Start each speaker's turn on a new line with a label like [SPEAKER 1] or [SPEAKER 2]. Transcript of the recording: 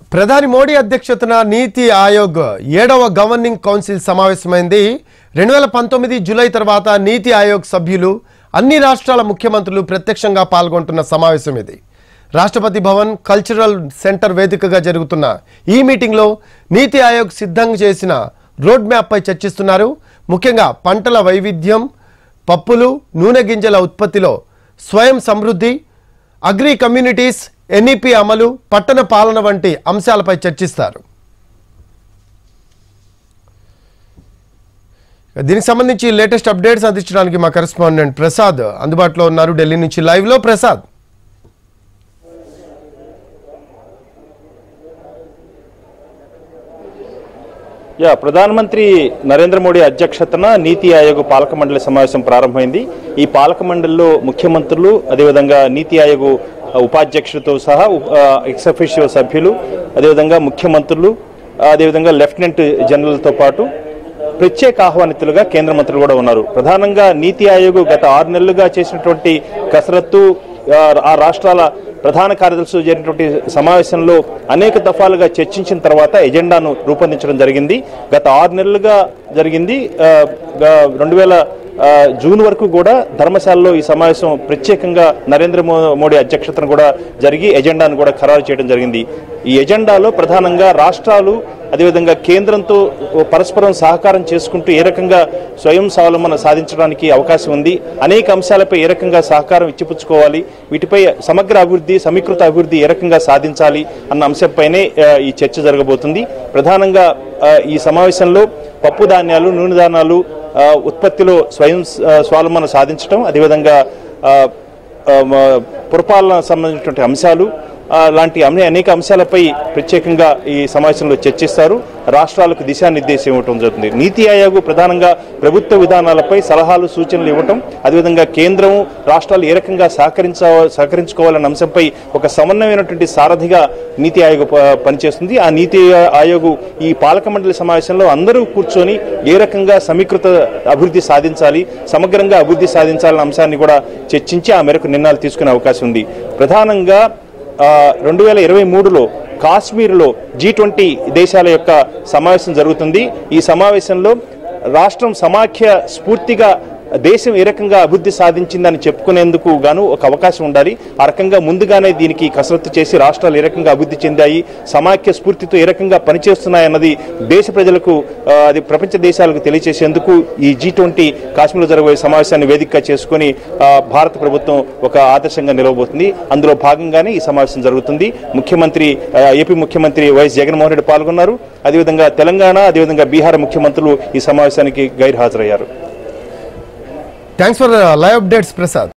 [SPEAKER 1] ప్రధాని మోడీ అధ్యక్షతన నీతి ఆయోగ్ ఏడవ గవర్నింగ్ కౌన్సిల్ సమావేశమైంది రెండు వేల పంతొమ్మిది జూలై తర్వాత నీతి ఆయోగ్ సభ్యులు అన్ని రాష్ట్రాల ముఖ్యమంత్రులు ప్రత్యక్షంగా పాల్గొంటున్న సమావేశం ఇది రాష్ట్రపతి భవన్ కల్చరల్ సెంటర్ వేదికగా జరుగుతున్న ఈ మీటింగ్లో నీతి ఆయోగ్ సిద్ధం చేసిన రోడ్ మ్యాప్పై చర్చిస్తున్నారు ముఖ్యంగా పంటల వైవిధ్యం పప్పులు నూనె గింజల ఉత్పత్తిలో స్వయం సమృద్ధి అగ్రి కమ్యూనిటీస్ ఎన్ఈపి అమలు పట్టణ పాలన వంటి అంశాలపై చర్చిస్తారు దీనికి సంబంధించి లేటెస్ట్ అప్డేట్స్ అందించడానికి మా కరెస్పాండెంట్ ప్రసాద్ అందుబాటులో ఉన్నారు ఢిల్లీ నుంచి లైవ్ లో ప్రసాద్
[SPEAKER 2] యా ప్రధానమంత్రి నరేంద్ర మోడీ అధ్యక్షతన నీతి ఆయోగ్ పాలక మండలి సమావేశం ప్రారంభమైంది ఈ పాలక మండలిలో ముఖ్యమంత్రులు అదేవిధంగా నీతి ఆయోగ్ ఉపాధ్యక్షులతో సహా ఎక్స్ అఫీషియో సభ్యులు అదేవిధంగా ముఖ్యమంత్రులు అదేవిధంగా లెఫ్టినెంట్ జనరల్తో పాటు ప్రత్యేక ఆహ్వానితులుగా కేంద్ర మంత్రులు కూడా ఉన్నారు ప్రధానంగా నీతి ఆయోగ్ గత ఆరు నెలలుగా చేసినటువంటి కసరత్తు ఆ, ఆ రాష్ట్రాల ప్రధాన కార్యదర్శులు జరిగినటువంటి సమావేశంలో అనేక దఫాలుగా చర్చించిన తర్వాత ఎజెండాను రూపొందించడం జరిగింది గత ఆరు నెలలుగా జరిగింది ఆ, గా- రెండు వేల ఆ, జూన్ వరకు కూడా ధర్మశాలలో ఈ సమావేశం ప్రత్యేకంగా నరేంద్ర మో- మోడీ అధ్యక్షతన కూడా జరిగి ఎజెండాను కూడా ఖరారు చేయడం జరిగింది ఈ ఎజెండాలో ప్రధానంగా రాష్ట్రాలు అదేవిధంగా కేంద్రంతో పరస్పరం సహకారం చేసుకుంటూ ఏ రకంగా స్వయం స్వావలంబన సాధించడానికి అవకాశం ఉంది అనేక అంశాలపై ఏ రకంగా సహకారం ఇచ్చిపుచ్చుకోవాలి వీటిపై సమగ్ర అభివృద్ధి సమీకృత అభివృద్ధి ఏ రకంగా సాధించాలి అన్న అంశంపైనే ఆ, ఈ చర్చ జరగబోతుంది ప్రధానంగా ఆ, ఈ సమావేశంలో పప్పు ధాన్యాలు నూనె ధాన్యాలు ఆ, ఉత్పత్తిలో స్వయం ఆ, స్వావలంబన సాధించడం అదేవిధంగా ఆ, ఆ, మ- పురపాలన సంబంధించినటువంటి అంశాలు ఆ, లాంటి అన్ని అనేక అంశాలపై ప్రత్యేకంగా ఈ సమావేశంలో చర్చిస్తారు రాష్ట్రాలకు దిశానిర్దేశం ఇవ్వటం జరుగుతుంది నీతి ఆయోగ్ ప్రధానంగా ప్రభుత్వ విధానాలపై సలహాలు సూచనలు ఇవ్వటం అదేవిధంగా కేంద్రం రాష్ట్రాలు ఏ రకంగా సహకరించ సహకరించుకోవాలన్న అంశంపై ఒక సమన్వయమైనటువంటి సారథిగా నీతి ఆయోగ్ ప- పనిచేస్తుంది ఆ నీతి ఆయోగ్ ఈ పాలక మండలి సమావేశంలో అందరూ కూర్చొని ఏ రకంగా సమీకృత అభివృద్ధి సాధించాలి సమగ్రంగా అభివృద్ధి సాధించాలన్న అంశాన్ని కూడా చర్చించి ఆ మేరకు నిర్ణయాలు తీసుకునే అవకాశం ఉంది ప్రధానంగా రెండు వేల ఇరవై మూడులో కాశ్మీర్లో జీ ట్వంటీ దేశాల యొక్క సమావేశం జరుగుతుంది ఈ సమావేశంలో రాష్ట్రం సమాఖ్య స్ఫూర్తిగా దేశం ఏ రకంగా అభివృద్ధి సాధించిందని చెప్పుకునేందుకు గాను ఒక అవకాశం ఉండాలి ఆ రకంగా ముందుగానే దీనికి కసరత్తు చేసి రాష్ట్రాలు ఏ రకంగా అభివృద్ధి చెందాయి సమాఖ్య స్ఫూర్తితో ఏ రకంగా పనిచేస్తున్నాయన్నది దేశ ప్రజలకు ఆ, అది ప్రపంచ దేశాలకు తెలియజేసేందుకు ఈ జీ ట్వంటీ కాశ్మీర్లో జరగబోయే సమావేశాన్ని వేదికగా చేసుకుని ఆ, భారత ప్రభుత్వం ఒక ఆదర్శంగా నిలవబోతుంది అందులో భాగంగానే ఈ సమావేశం జరుగుతుంది ముఖ్యమంత్రి ఆ, ఏపీ ముఖ్యమంత్రి వైఎస్ జగన్మోహన్ రెడ్డి పాల్గొన్నారు అదేవిధంగా తెలంగాణ అదేవిధంగా బీహార్ ముఖ్యమంత్రులు ఈ సమావేశానికి గైర్హాజరయ్యారు
[SPEAKER 1] thanks for live updates Prasad